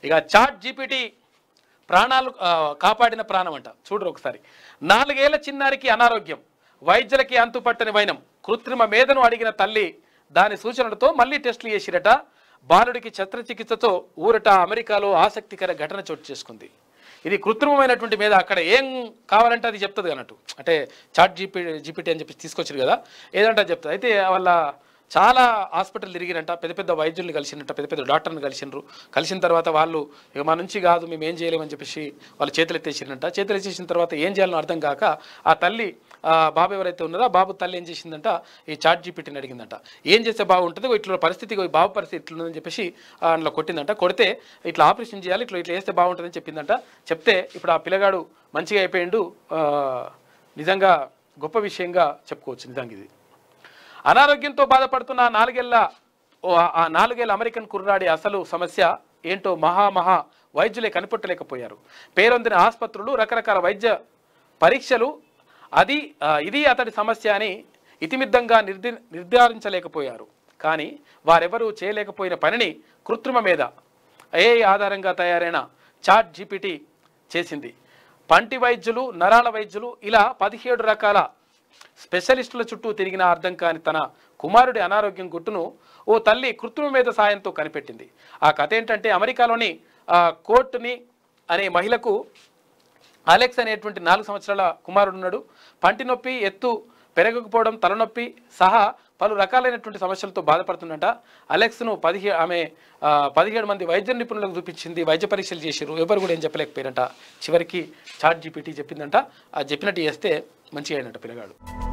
ఇక chat GPT ప్రాణాలు ఆ, కాపాడిన ప్రాణం అంట చూడరు ఒకసారి నాలుగేళ్ల చిన్నారికి అనారోగ్యం వైద్యులకి అంతుపట్టని వైనం కృత్రిమ మేధను అడిగిన తల్లి దాని సూచనలతో మళ్ళీ టెస్టులు చేసిరట బాలుడికి శస్త్రచికిత్సతో ఊరట అమెరికాలో ఆసక్తికర ఘటన చోటు చేసుకుంది ఇది కృత్రిమమైనటువంటి మీద అక్కడ ఏం కావాలంటే అది చెప్తుంది అన్నట్టు అంటే చాట్ జీపీ జీపీటీ అని చెప్పి తీసుకొచ్చారు కదా ఏదంటే అది చెప్తుంది అయితే వాళ్ళ చాలా హాస్పిటల్ తిరిగిరంట పెద్ద పెద్ద వైద్యుల్ని కలిసినట్ట పెద్ద పెద్ద డాక్టర్ని కలిసినారు కలిసిన తర్వాత వాళ్ళు ఇక మా నుంచి కాదు మేము ఏం చేయలేమని చెప్పేసి వాళ్ళు చేతులు ఎత్తేసిరంట చేతులు ఎత్తేసిన తర్వాత ఏం చేయాలని అర్థం కాక ఆ తల్లి ఆ బాబు ఎవరైతే ఉన్నారో ఆ బాబు తల్లి ఏం చేసిందంట ఈ చాట్ జీపీటీని అడిగిందంట ఏం చేస్తే బాగుంటుంది ఇట్లా పరిస్థితి ఈ బాబు పరిస్థితి ఇట్లుందని చెప్పేసి ఆ అందులో కొట్టిందంట కొడితే ఇట్లా ఆపరేషన్ చేయాలి ఇట్లా ఇట్లా చేస్తే బాగుంటుందని చెప్పిందంట చెప్తే ఇప్పుడు ఆ పిల్లగాడు మంచిగా అయిపోయిండు ఆ, నిజంగా గొప్ప విషయంగా చెప్పుకోవచ్చు నిజంగా ఇది అనారోగ్యంతో బాధపడుతున్న ఆ నాలుగేళ్ల ఓ ఆ- ఆ నాలుగేళ్ల అమెరికన్ కుర్రాడి అసలు సమస్య ఏంటో మహా మహా వైద్యులే కనిపెట్టలేకపోయారు పేరొందిన ఆసుపత్రులు రకరకాల వైద్య పరీక్షలు అది ఆ, ఇది అతడి సమస్య అని ఇతిమిద్దంగా నిర్ది నిర్ధారించలేకపోయారు కానీ వారెవరూ చేయలేకపోయిన పనిని కృత్రిమ మీద ఏ ఆధారంగా తయారైన చాట్ జీపీటీ చేసింది పంటి వైద్యులు నరాల వైద్యులు ఇలా పదిహేడు రకాల స్పెషలిస్టుల చుట్టూ తిరిగిన అర్థం కాని తన కుమారుడి అనారోగ్యం గుట్టును ఓ తల్లి కృత్రిమ మీద సాయంతో కనిపెట్టింది ఆ కథ ఏంటంటే అమెరికాలోని ఆ, కోర్టుని అనే మహిళకు అలెక్స్ అనేటువంటి నాలుగు సంవత్సరాల కుమారుడు ఉన్నాడు పంటి నొప్పి ఎత్తు పెరగకపోవడం తలనొప్పి సహా పలు రకాలైనటువంటి సమస్యలతో బాధపడుతుందంట అలెక్స్ను పదిహే ఆమె ఆ, పదిహేడు మంది వైద్య నిపుణులకు చూపించింది వైద్య పరీక్షలు చేసిరు ఎవరు కూడా ఏం చెప్పలేకపోయారంట చివరికి చాట్ జీపీటీ చెప్పిందంట ఆ చెప్పినట్టు చేస్తే మంచిగా అయినట్టు పిల్లగాడు